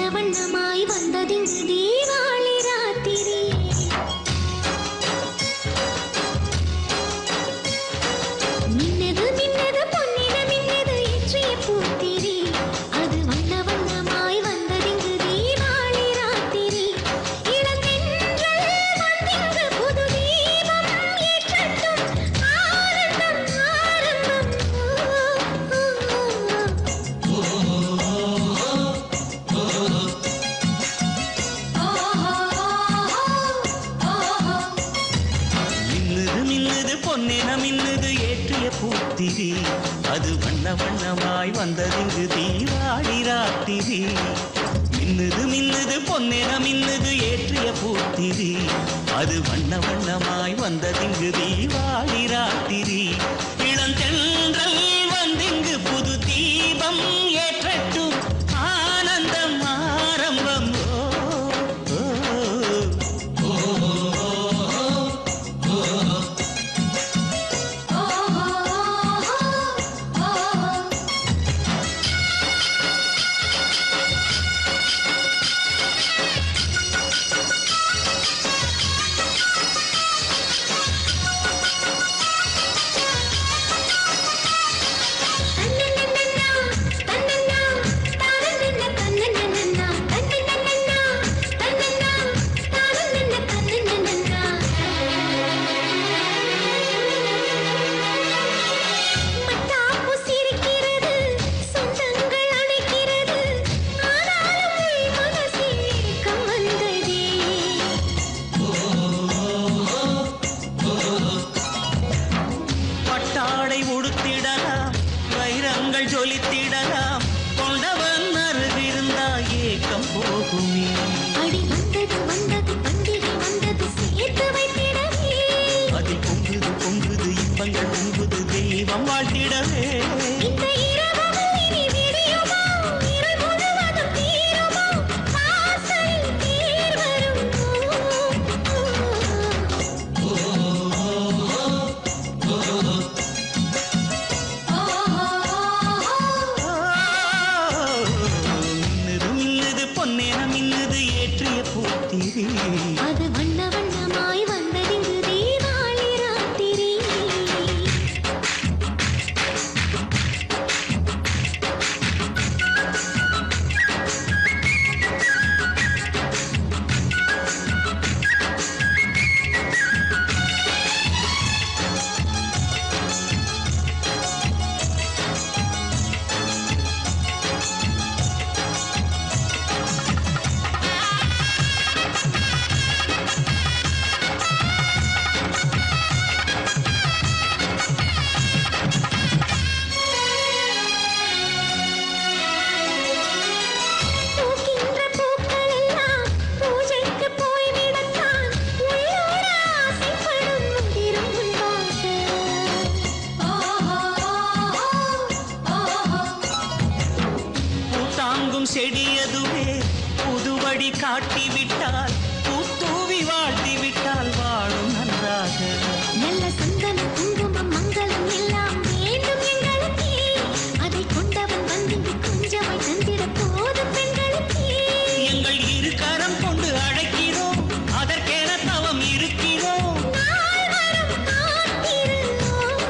வண்ணமாய் வந்ததிங்கு தீபாவளி ராத்திரி மின்னது மின்னது பொன்னின மின்னது ஏற்றிய பூத்திரி அது வண்ண வண்ணமாய் வந்ததிங்கு தீபாவளி ராத்திரி இளந்தென்றல் வந்திங்கு புது தீபம் ஏற்றட்டும் ஆனந்தம் ஆரம்பம் ஓ, ஓ, ஓ. மின்னுது மின்னுது பொன்னின மின்னுது ஏற்றிய பூத்திரி அது வண்ண வண்ணமாய் வந்ததிங்கு தீவாடி ராத்திரி மின்னுது மின்னுது பொன்னின மின்னுது ஏற்றிய பூத்திரி அது வண்ண வண்ணமாய் வந்ததிங்கு தீவாடி ராத்திரி இளந்தென்றல் வந்திங்கு புது தீபம் ஏற்றட்டும் ஆனந்தம் ஆரம்பம் ஓ, ஓ. மத்தாப்பு சிரிக்கிறது சொந்தங்கள் அணைக்கிறது ஆனாலும் உள் மனசில் ஏக்கம் வந்ததே பட்டாடை உடுத்திடலாம் வைரங்கள் ஜொலித்திடலாம் கொண்டவன் அருகிருந்தா ஏக்கம் போகுமே அடி வந்தது வந்தது பண்டிகை வந்தது சேர்த்து வைத்திடவே அதில் பொங்குது பொங்குது இன்பங்கள் பொங்குது தெய்வம் வாழ்த்திடவே இந்த இரவும் இனி விடியுமோ இருள் முழுவதும் தீருமோ வாசலில் தேர் வருமோ மின்னுது மின்னுது பொன்னேன மின்னுது ஏற்றிய பூத்திரி அது வண்ண வண்ணமாய் வந்ததிங்கு தீபாவளி ராத்திரி பூக்கின்ற பூக்கள் எல்லாம் பூஜைக்கு போய்விடத்தான் உள்ளூர ஆசைப்படும் முதிரும் முன்பாக பூத்தாங்கும் செடியதுவே புதுவடி காட்டிவிட்டால் பூத்தூவி வாழ்த்திவிட்டால் வாழும் நன்றாக நல்ல சந்தனம் குங்குமம் மங்களம் எல்லாம் வேண்டும் எங்களுக்கே அதை கொண்டவன் வந்திங்கு கொஞ்சமாய் தந்திட போதும் பெண்களுக்கே எங்கள் இரு கரம் கொண்டு அழைக்கிறோம் அதற்கென தவம் இருக்கிறோம் நாள் வரும் காத்திருந்தோம்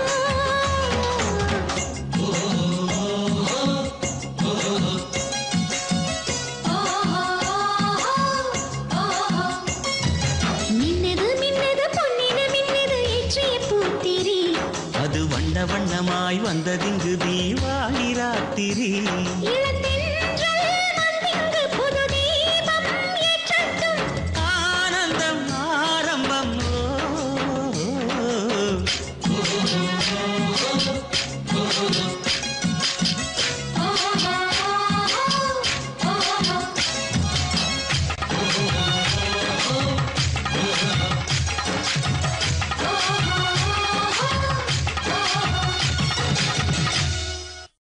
மின்னது மின்னது பொன்னின மின்னது ஏற்றிய பூத்திரி அது வண்ண வண்ணமாய் வந்ததிங்கு தீவாளி ராத்திரி இள